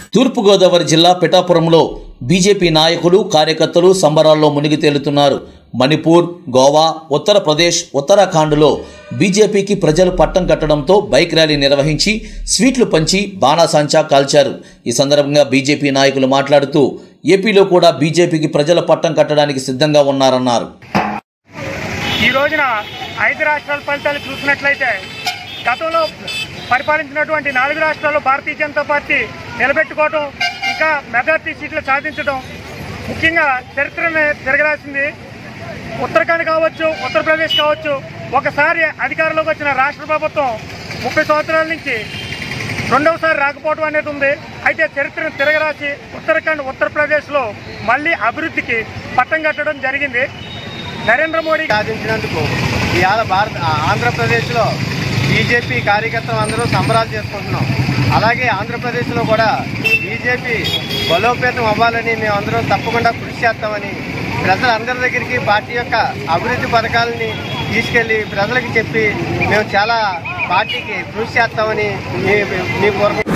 తూర్పుగోదావరి జిల్లా పిఠాపురంలో బీజేపీ నాయకులు కార్యకర్తలు సంబరాల్లో మునిగి తేలుతున్నారు మణిపూర్ గోవా ఉత్తరప్రదేశ్ ఉత్తరాఖండ్లో బీజేపీకి ప్రజలు పట్టం కట్టడంతో బైక్ ర్యాలీ నిర్వహించి స్వీట్లు పంచి బాణాసాంచా కాల్చారు ఈ సందర్భంగా బీజేపీ నాయకులు మాట్లాడుతూ ఏపీలో కూడా బీజేపీకి ప్రజల పట్టం కట్టడానికి సిద్ధంగా ఉన్నారన్నారు ఈ రోజున ఐదు రాష్ట్రాల ఫలితాలు చూసినట్లయితే గతంలో పరిపాలించినటువంటి నాలుగు రాష్ట్రాల్లో భారతీయ జనతా పార్టీ నిలబెట్టుకోవటం ఇంకా మెజార్టీ సీట్లు సాధించడం ముఖ్యంగా చరిత్రను తిరగరాసింది ఉత్తరాఖండ్ కావచ్చు ఉత్తరప్రదేశ్ కావచ్చు ఒకసారి అధికారంలోకి వచ్చిన రాష్ట్ర ప్రభుత్వం ముప్పై సంవత్సరాల నుంచి రెండవసారి రాకపోవడం అనేది ఉంది అయితే చరిత్రను తిరగరాసి ఉత్తరాఖండ్ ఉత్తరప్రదేశ్లో మళ్ళీ అభివృద్ధికి పట్టం కట్టడం జరిగింది నరేంద్ర మోడీ సాధించినందుకు ఇవాళ భారత ఆంధ్రప్రదేశ్లో బీజేపీ కార్యకర్తలు అందరూ సంబరాలు చేసుకుంటున్నాం అలాగే ఆంధ్రప్రదేశ్లో కూడా బీజేపీ బలోపేతం అవ్వాలని మేము అందరం తప్పకుండా కృషి చేస్తామని ప్రజలందరి దగ్గరికి పార్టీ యొక్క అభివృద్ధి పథకాలని తీసుకెళ్లి ప్రజలకు చెప్పి మేము చాలా పార్టీకి కృషి చేస్తామని మీ మీ పూర్వ